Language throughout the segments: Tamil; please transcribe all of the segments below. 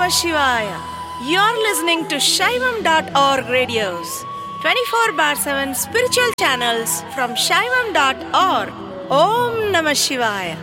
Namah Shivaya. You're listening to Shaivam.org radios, 24 bar 7 spiritual channels from Shaivam.org. Om Namah Shivaya.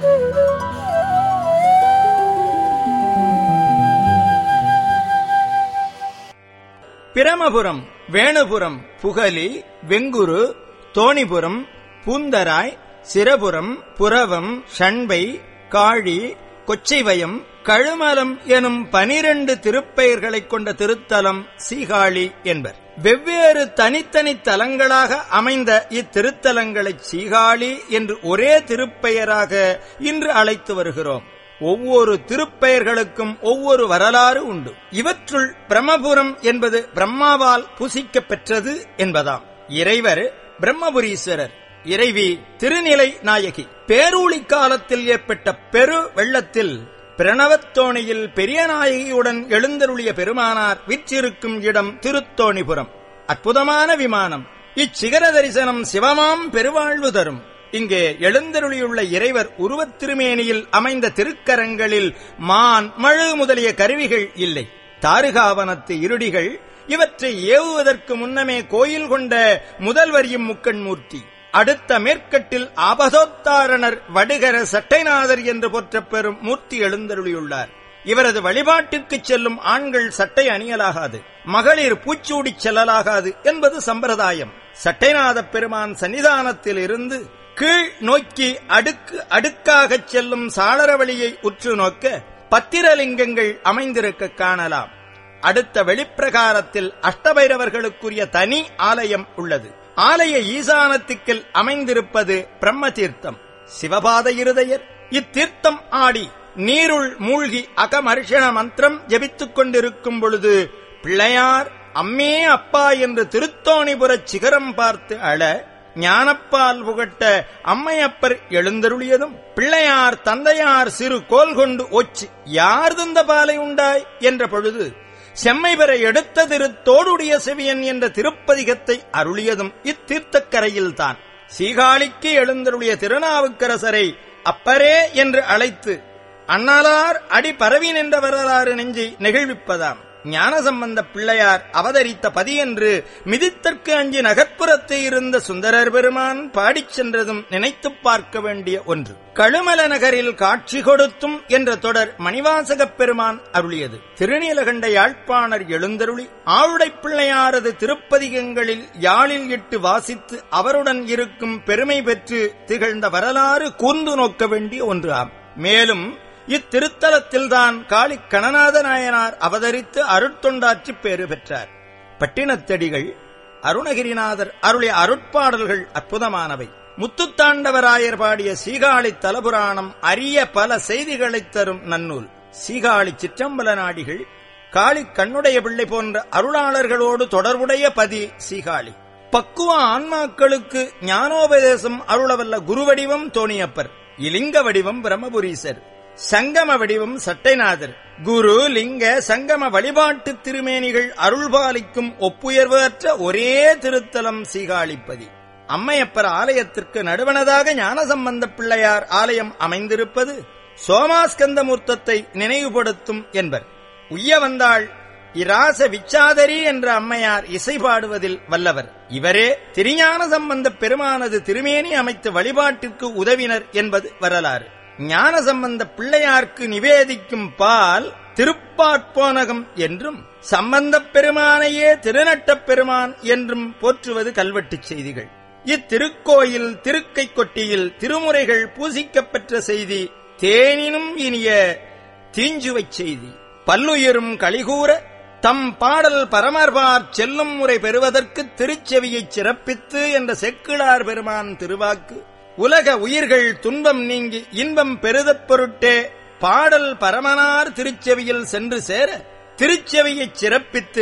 பிரமபுரம் Venupuram புகலி வெங்குரு Thonipuram Poontharai Sirapuram புரவம் ஷண்பை காழி கொச்சைவயம் கழுமலம் எனும் பனிரண்டு திருப்பெயர்களைக் கொண்ட திருத்தலம் சீகாழி என்பர் வெவ்வேறு தனித்தனி தலங்களாக அமைந்த இத்திருத்தலங்களை சீகாழி என்று ஒரே திருப்பெயராக இன்று அழைத்து வருகிறோம் ஒவ்வொரு திருப்பெயர்களுக்கும் ஒவ்வொரு வரலாறு உண்டு இவற்றுள் பிரம்மபுரம் என்பது பிரம்மாவால் புசிக்கப் பெற்றது என்பதாம் இறைவர் பிரம்மபுரீஸ்வரர் இறைவி திருநிலை நாயகி பேரூழி காலத்தில் ஏற்பட்ட பெரு வெள்ளத்தில் பிரணவத்தோணியில் பெரிய நாயகியுடன் எழுந்தருளிய பெருமானார் விற்றிருக்கும் இடம் திருத்தோணிபுரம் அற்புதமான விமானம் இச்சிகர தரிசனம் சிவமாம் பெருவாழ்வு தரும் இங்கே எழுந்தருளியுள்ள இறைவர் உருவத் திருமேனியில் அமைந்த திருக்கரங்களில் மான் மழு முதலிய கருவிகள் இல்லை தாருகாவனத்து இருடிகள் இவற்றை ஏவுவதற்கு முன்னமே கோயில் கொண்ட முதல்வரியும் முக்கண்மூர்த்தி அடுத்த மேற்கட்டில் ஆபதோத்தாரணர் வடுகர சட்டைநாதர் என்று போற்றப் பெறும் மூர்த்தி எழுந்தருளியுள்ளார் இவரது வழிபாட்டிற்கு செல்லும் ஆண்கள் சட்டை அணியலாகாது மகளிர் பூச்சூடிச் செல்லலாகாது என்பது சம்பிரதாயம் சட்டைநாத பெருமான் சன்னிதானத்தில் இருந்து கீழ் நோக்கி அடுக்கு அடுக்காகச் செல்லும் சாளர வழியை உற்று நோக்க பத்திரலிங்கங்கள் அமைந்திருக்க காணலாம் அடுத்த வெளிப்பிரகாரத்தில் அஷ்டபைரவர்களுக்குரிய தனி ஆலயம் உள்ளது ஆலய ஈசானத்துக்கில் அமைந்திருப்பது பிரம்ம தீர்த்தம் சிவபாத இருதயர் இத்தீர்த்தம் ஆடி நீருள் மூழ்கி அகமர்ஷண மந்திரம் ஜபித்துக் கொண்டிருக்கும் பொழுது பிள்ளையார் அம்மே அப்பா என்று திருத்தோணிபுரச் சிகரம் பார்த்து அழ ஞானப்பால் புகட்ட அம்மையப்பர் எழுந்தருளியதும் பிள்ளையார் தந்தையார் சிறு கோல் கொண்டு ஒச்சு யார் தந்த பாலை உண்டாய் என்ற பொழுது செம்மை பெற எடுத்த திரு தோடுடைய செவியன் என்ற திருப்பதிகத்தை அருளியதும் இத்தீர்த்தக்கரையில்தான் சீகாழிக்கு எழுந்தருளிய திருநாவுக்கரசரை அப்பரே என்று அழைத்து அண்ணலார் அடி பரவி நின்ற வரலாறு நெஞ்சை நெகிழ்விப்பதாம் ஞானசம்பந்த பிள்ளையார் அவதரித்த பதியென்று மிதித்தற்கு அஞ்சி நகர்ப்புறத்து இருந்த சுந்தரர் பெருமான் பாடிச் சென்றதும் நினைத்துப் பார்க்க வேண்டிய ஒன்று கழுமல நகரில் காட்சி கொடுத்தும் என்ற தொடர் மணிவாசகப் பெருமான் அருளியது திருநீலகண்ட யாழ்ப்பாணர் எழுந்தருளி ஆவுடை பிள்ளையாரது திருப்பதிகங்களில் யாழில் இட்டு வாசித்து அவருடன் இருக்கும் பெருமை பெற்று திகழ்ந்த வரலாறு கூர்ந்து நோக்க வேண்டிய ஒன்று ஆம் மேலும் இத்திருத்தலத்தில்தான் காளி கணநாத நாயனார் அவதரித்து அருட்தொண்டாற்றி பேறு பெற்றார் பட்டினத்தடிகள் அருணகிரிநாதர் அருளிய அருட்பாடல்கள் அற்புதமானவை முத்துத்தாண்டவராயர் பாடிய சீகாழி தலபுராணம் அரிய பல செய்திகளைத் தரும் நன்னூல் சீகாழி சிற்றம்பல நாடிகள் காளி கண்ணுடைய பிள்ளை போன்ற அருளாளர்களோடு தொடர்புடைய பதி சீகாழி பக்குவ ஆன்மாக்களுக்கு ஞானோபதேசம் அருளவல்ல குருவடிவம் தோணியப்பர் இலிங்க வடிவம் பிரம்மபுரீசர் சங்கம வடிவம் சட்டைநாதர் குரு லிங்க சங்கம வழிபாட்டு திருமேனிகள் அருள்பாலிக்கும் ஒப்புயர்வு அற்ற ஒரே திருத்தலம் சீகாழிப்பதி அம்மையப்பர் ஆலயத்திற்கு நடுவனதாக ஞானசம்பந்த பிள்ளையார் ஆலயம் அமைந்திருப்பது சோமாஸ்கந்த மூர்த்தத்தை நினைவுபடுத்தும் என்பர் உய்ய வந்தாள் இராச விச்சாதரி என்ற அம்மையார் இசை பாடுவதில் வல்லவர் இவரே திருஞான சம்பந்த பெருமானது திருமேனி அமைத்து வழிபாட்டிற்கு உதவினர் என்பது வரலாறு ஞான சம்பந்த பிள்ளையார்க்கு நிவேதிக்கும் பால் திருப்பாற்போனகம் என்றும் சம்பந்தப் பெருமானையே திருநட்டப் பெருமான் என்றும் போற்றுவது கல்வெட்டுச் செய்திகள் இத்திருக்கோயில் திருக்கை கொட்டியில் திருமுறைகள் பூசிக்கப்பெற்ற செய்தி தேனினும் இனிய தீஞ்சுவைச் செய்தி பல்லுயிரும் கலிகூற தம் பாடல் பரமர்பார் செல்லும் முறை பெறுவதற்கு திருச்செவியைச் சிறப்பித்து என்ற செக்கிழார் பெருமான் திருவாக்கு உலக உயிர்கள் துன்பம் நீங்கி இன்பம் பெருதப் பொருட்டே பாடல் பரமனார் திருச்செவியில் சென்று சேர திருச்செவியைச் சிறப்பித்து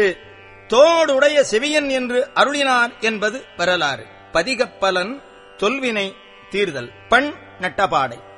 தோடுடைய செவியன் என்று அருளினார் என்பது வரலாறு பதிகப்பலன் தொல்வினை தீர்தல் பண் நட்டபாடை